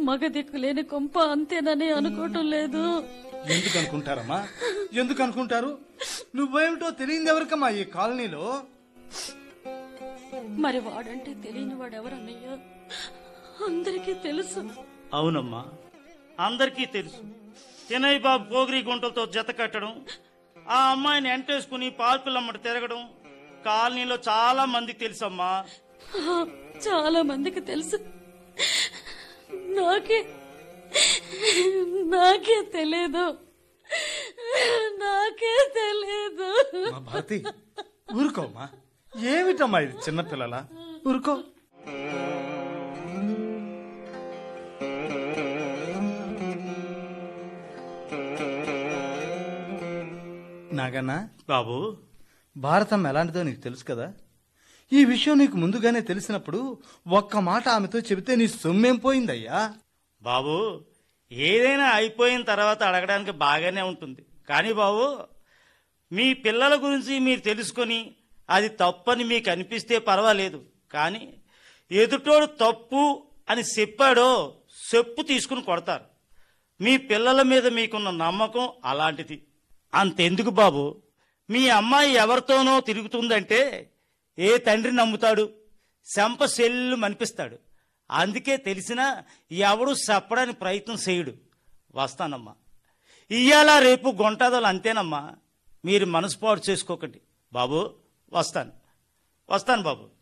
మగ దిక్కు లేని కొంప అంతేనని అనుకోవటం లేదు ఎందుకు అనుకుంటారమ్మా ఎందుకు అనుకుంటారు నువ్వేమిటో తెలియదు ఎవరికమ్మా ఈ కాలనీలో మరి వాడంటే తెలియని వాడెవరన్నయ్యా అందరికీ తెలుసు అవునమ్మా అందరికీ తెలుసు చిన్నయ్య బాబు పోగిరి గుంటలతో జత కట్టడం ఆ అమ్మాయిని ఎంటేసుకుని పాల్పిల్లమ్మట తిరగడం కాలనీలో చాలా మందికి తెలుసమ్మా చాలా మందికి తెలుసు నాకే నాకే తెలియదు నాకే తెలియదు మా భారతి ఊరుకోమ్మా ఏమిటమ్మా ఇది చిన్నపిల్లల ఊరుకో నాగన్నా బాబు భారతం ఎలాంటిదో నీకు తెలుసు కదా ఈ విషయం నీకు ముందుగానే తెలిసినప్పుడు ఒక్క మాట ఆమెతో చెబితే నీ సొమ్మేం పోయిందయ్యా బాబు ఏదైనా అయిపోయిన తర్వాత అడగడానికి బాగానే ఉంటుంది కానీ బాబు మీ పిల్లల గురించి మీరు తెలుసుకొని అది తప్పని మీకు అనిపిస్తే పర్వాలేదు కానీ ఎదుటోడు తప్పు అని చెప్పాడో చెప్పు తీసుకుని కొడతారు మీ పిల్లల మీద మీకున్న నమ్మకం అలాంటిది అంతెందుకు బాబు మీ అమ్మాయి ఎవరితోనో తిరుగుతుందంటే ఏ తండ్రి నమ్ముతాడు శంప సెల్లు మనిపిస్తాడు అందుకే తెలిసినా ఎవడు చెప్పడానికి ప్రయత్నం చేయడు వస్తానమ్మా ఇయ్యాల రేపు గొంటాదలు అంతేనమ్మా మీరు మనసుపాటు చేసుకోకండి బాబు వస్తాను వస్తాను బాబు